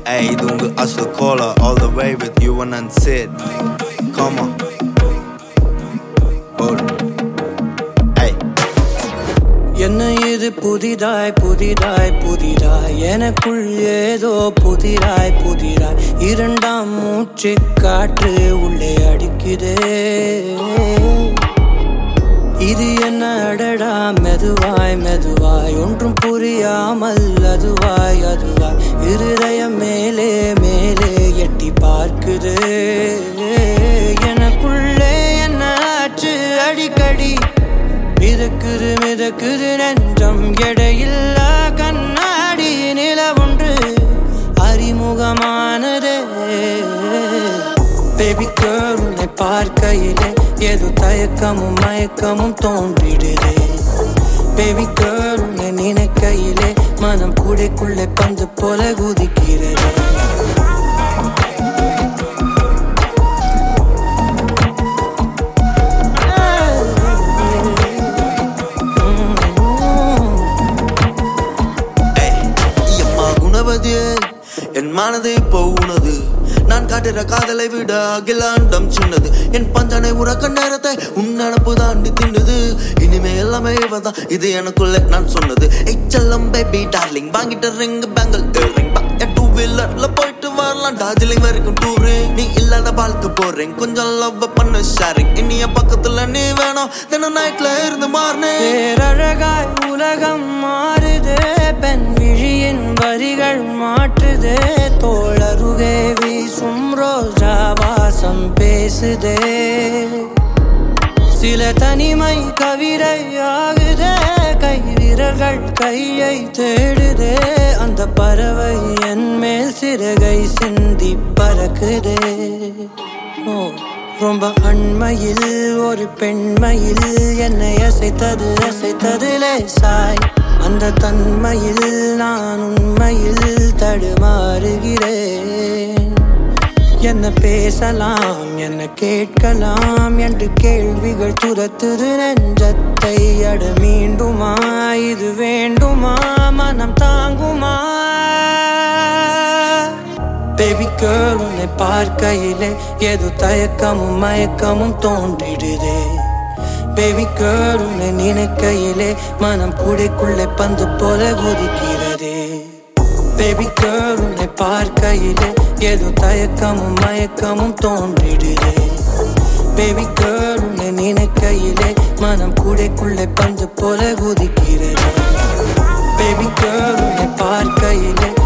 Hey, இது உங்க Asal Kolaar all the way with you and Sid. Come on. Hold it. Hey. என்ன இது புதிதாய் புதிதாய் புதிதாய் எனக்குள் ஏதோ புதிராய் புதிராய் இரண்டாம் மூச்சு காற்று உள்ளே அடிக்குதே இது என்ன அடடா மெதுவாய் மெதுவாய் ஒன்றும் புரியாமல் அதுவாய் அதுவாய் இருதயம் மேலே மேலே எட்டி பார்க்குது எனக்குள்ளே என்ன ஆச்சு அடிக்கடி மிதக்குது மிதக்குது நெஞ்சம் எடையில்லா கண்ணாடி நிலவொன்று அறிமுகமானதே பேபி கேர்ள் உன்னை பார்க்கையிலே ஏதோ தயக்கமும் மயக்கமும் தோன்றிடுதே பேபி கேர்ள் உன்னை நினைக்கையிலே மனம் கூடைக்குள்ளே பந்து போல குதிக்கிறது ஏய், எம்மா குணவதியே என் மனது இப்போ உனது நான் காட்டுற காதலை விட அகிலாண்டம் சின்னது என் பஞ்சனை உறக்க நேரத்தை உன் நினப்பு தாண்டி தின்னுது இனிமே எல்லாமே இவதான் இது எனக்குள்ள நான் சொன்னது எச்சல்லம் பேபி டார்லிங் வாங்கிட்ட ரிங் பேங்கல் ரிங் டூ வீலர்ல போயிட்டு வரலாம் டார்ஜிலிங் வரைக்கும் டூரு நீ இல்லாத வாழ்க்கை போறேன் கொஞ்சம் லவ் பண்ண ஷேரிங் இனிய பக்கத்துல நீ வேணும் தினம் நைட்ல இருந்து மாறினேன் பேரழகாய் உலகம் மாறுதே பெண் விழியின் வரிகள் மாற்றுதே தோளருகே வீசும் ரோஜா வாசம் பேசுதே சில தனிமை கவிதை ஆகுதே கை விரல்கள் கையை தேடுதே அந்த பறவை என் மேல் சிறகை சிந்தி பறக்குதே ஓ ரொம்ப அண்மையில் ஒரு பெண்மையில் என்னை அசைத்தது அசைத்தது லேசாய் அந்த தன்மையில் நான் உண்மையில் தடுமாறுகிறேன் என்ன பேசலாம் என்ன கேட்கலாம் என்று கேள்விகள் துரத்துது நெஞ்சத்தை அட மீண்டுமா இது வேண்டுமா மனம் தாங்குமா பேபி கேர்ள் உன்னை பார்க்கையிலே ஏதோ தயக்கமும் மயக்கமும் தோன்றிடுதே பேபி கேர்ள் உன்னை நினைக்கையிலே மனம் கூடைக்குள்ளே பந்து போல குதிக்கிறதே பேபி கேர்ள் உன்னை பார்க்கையிலே ஏதோ தயக்கமும் மயக்கமும் தோன்றிடுதே பேபி கேர்ள் உன்னை நினைக்கையிலே மனம் கூடைக்குள்ளே பந்து போல குதிக்கிறது பேபி கேர்ள் உன்னை பார்க்கையிலே